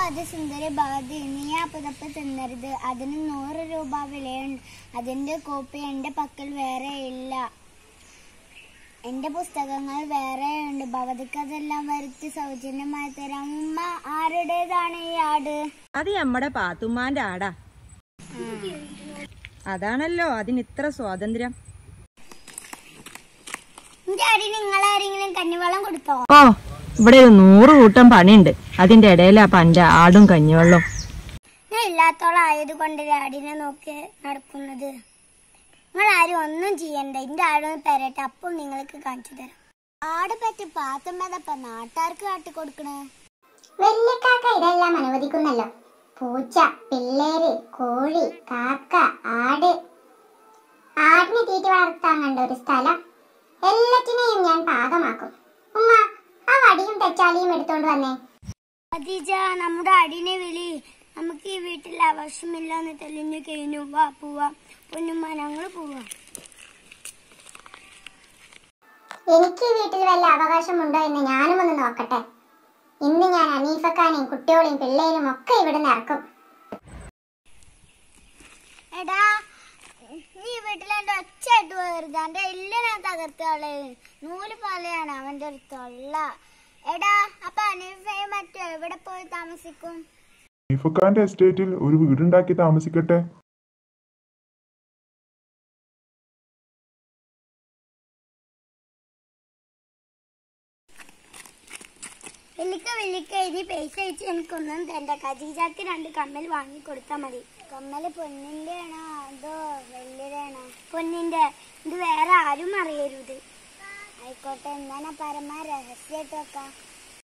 അത് സുന്ദരി ഭവതി നീ ആ പുതപ്പ് തിന്നരുത് അതിന് നൂറ് രൂപ വിലയുണ്ട് അതിന്റെ കോപ്പി എന്റെ പക്കൽ വേറെ ഇല്ല എന്റെ പുസ്തകങ്ങൾ വേറെ ഉണ്ട് ഭവതിക്ക് അതെല്ലാം വരുത്തി സൗജന്യമായി തരാം ഉമ്മ ആരുടേതാണ് ഈ ആട് അത് നമ്മുടെ പാത്തുമ്മാന്റെ ആടാ അതാണല്ലോ അതിന് ഇത്ര സ്വാതന്ത്ര്യം എന്റെ ആടിന് നിങ്ങളാരെങ്കിലും കഞ്ഞിവെള്ളം കൊടുത്തോ ഓ ഇവിടെ ഒരു നൂറ് കൂട്ടം പണിയുണ്ട് അതിന്റെ ഇടയിലാ പന്റെ ആടും കഞ്ഞിവെള്ളം ഞാൻ ഇല്ലാത്തോളായത് കൊണ്ട് ആടിനെ നോക്കി നടക്കുന്നത് നിങ്ങൾ ആരും ഒന്നും ചെയ്യണ്ട എന്റെ ആടൊന്ന് തരട്ടെ അപ്പോൾ നിങ്ങൾക്ക് കാണിച്ചു തരാം ആട് പറ്റി പാത്തമ്മതപ്പ നാട്ടാർക്ക് കാട്ടിക്കൊടുക്കണേ വല്യക്കാക്ക ഇതെല്ലാം അനുവദിക്കുന്നല്ലോ പൂച്ച പിള്ളേര് കോഴി കാക്ക ആട് ആടിന് തീറ്റി വളർത്താൻ കണ്ട ഒരു സ്ഥലം എല്ലാറ്റിനെയും ഞാൻ പാകമാക്കും ഉമ്മ ആ വടിയും തെച്ചാലിയും എടുത്തോണ്ട് വന്നേ ഖദീജ നമ്മുടെ അടിനെ വിളി നമുക്ക് ഈ വീട്ടിൽ ആവശ്യമില്ലെന്ന് തെളിഞ്ഞു കഴിഞ്ഞു വാ പോവാം പൊന്നുമ്മ ഞങ്ങൾ പോവാം എനിക്ക് ഈ വീട്ടിൽ വല്ല അവകാശമുണ്ടോ എന്ന് ഞാനും ഒന്ന് നോക്കട്ടെ ഇന്ന് ഞാൻ അനീഫക്കാനെയും കുട്ടികളെയും പിള്ളേരും ഒക്കെ ഇവിടെ ഇറക്കും എടാ നീ വീട്ടിൽ എന്റെ ഒച്ചയായിട്ട് പോകരുത് എന്റെ എല്ലാം തകർത്തോളെ നൂല് പോലെയാണ് അവന്റെ ഒരു തൊള്ള എടാ അപ്പൊ അനീഫയും മറ്റും എവിടെ പോയി താമസിക്കും ഇഫക്കാന്റെ എസ്റ്റേറ്റിൽ ഒരു വീടുണ്ടാക്കി താമസിക്കട്ടെ വിളിക്ക വിളിക്ക ഇനി പൈസ അയച്ച് എനിക്കൊന്നും തരണ്ട ഖദീജക്ക് രണ്ട് കമ്മൽ വാങ്ങി കൊടുത്താൽ മതി കമ്മല് പൊന്നിന്റെ ആണോ അതോ വെള്ളിയുടെ ആണോ പൊന്നിന്റെ ഇത് വേറെ ആരും അറിയരുത് ആയിക്കോട്ടെ എന്താണ് പരമ രഹസ്യമായിട്ട് വെക്കാം